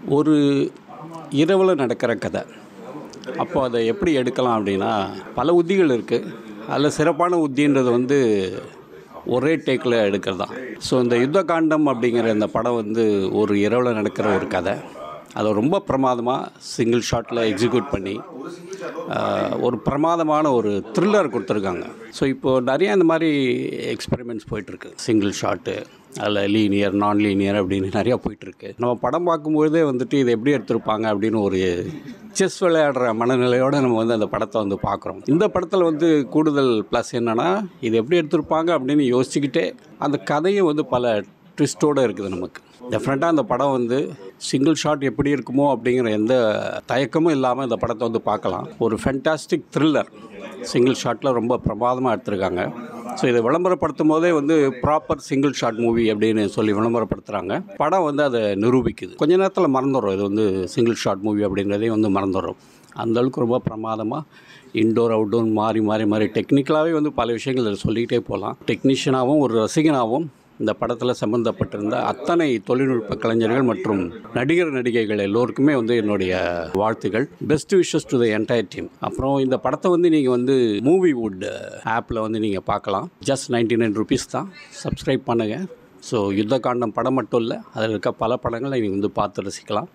ஒரு இரவில் நடக்கிற கதை அப்போ அதை எப்படி எடுக்கலாம் அப்படின்னா பல உத்திகள் இருக்குது அதில் சிறப்பான உத்தின்றது வந்து ஒரே டேக்கில் எடுக்கிறது தான் ஸோ இந்த யுத்த காண்டம் அப்படிங்கிற இந்த படம் வந்து ஒரு இரவில் நடக்கிற ஒரு கதை அதை ரொம்ப பிரமாதமாக சிங்கிள் ஷாட்டில் எக்ஸிக்யூட் பண்ணி ஆஹ், ஒரு பிரமாதமான ஒரு த்ரில்லர் கொடுத்துருக்காங்க ஸோ இப்போது நிறைய இந்த மாதிரி எக்ஸ்பெரிமெண்ட்ஸ் போயிட்டுருக்கு சிங்கிள் ஷாட்டு அதில் லீனியர் நான் லீனியர் அப்படின்னு நிறையா போயிட்டுருக்கு நம்ம படம் பார்க்கும்பொழுதே வந்துட்டு இது எப்படி எடுத்திருப்பாங்க அப்படின்னு ஒரு செஸ் விளையாடுற மனநிலையோடு நம்ம வந்து அந்த படத்தை வந்து பார்க்குறோம் இந்த படத்தில் வந்து கூடுதல் ப்ளஸ் என்னென்னா இது எப்படி எடுத்திருப்பாங்க அப்படின்னு யோசிச்சுக்கிட்டே அந்த கதையும் வந்து பல ட்விஸ்ட்டோடு இருக்குது நமக்கு டெஃபினட்டாக அந்த படம் வந்து சிங்கிள் ஷாட் எப்படி இருக்குமோ அப்படிங்கிற எந்த தயக்கமும் இல்லாமல் இந்த படத்தை வந்து பார்க்கலாம் ஒரு ஃபென்டாஸ்டிக் த்ரில்லர் சிங்கிள் ஷாட்டில் ரொம்ப பிரமாதமாக எடுத்திருக்காங்க ஸோ இதை விளம்பரப்படுத்தும் போதே வந்து ப்ராப்பர் சிங்கிள் ஷாட் மூவி அப்படின்னு சொல்லி விளம்பரப்படுத்துகிறாங்க படம் வந்து அதை நிரூபிக்குது கொஞ்ச நேரத்தில் மறந்துடுறோம் இது வந்து சிங்கிள் ஷாட் மூவி அப்படின்றதே வந்து மறந்துடுறோம் அந்த அளவுக்கு ரொம்ப பிரமாதமாக இன்டோர் அவுட்டோர் மாறி மாறி மாறி டெக்னிக்கலாகவே வந்து பல விஷயங்கள் இதில் சொல்லிக்கிட்டே போகலாம் டெக்னீஷியனாகவும் ஒரு ரசிகனாகவும் இந்த படத்தில் சம்மந்தப்பட்டிருந்த அத்தனை தொழில்நுட்ப கலைஞர்கள் மற்றும் நடிகர் நடிகைகள் எல்லோருக்குமே வந்து என்னுடைய வாழ்த்துக்கள் best wishes to the entire team அப்புறம் இந்த படத்தை வந்து நீங்கள் வந்து மூவி வுட் ஆப்பில் வந்து நீங்கள் பார்க்கலாம் ஜஸ்ட் நைன்டி நைன் ருபீஸ் தான் சப்ஸ்கிரைப் பண்ணுங்கள் ஸோ யுத்த காண்டம் படம் மட்டும் இல்லை அதில் இருக்க பல படங்களை நீங்கள் வந்து பார்த்து ரசிக்கலாம்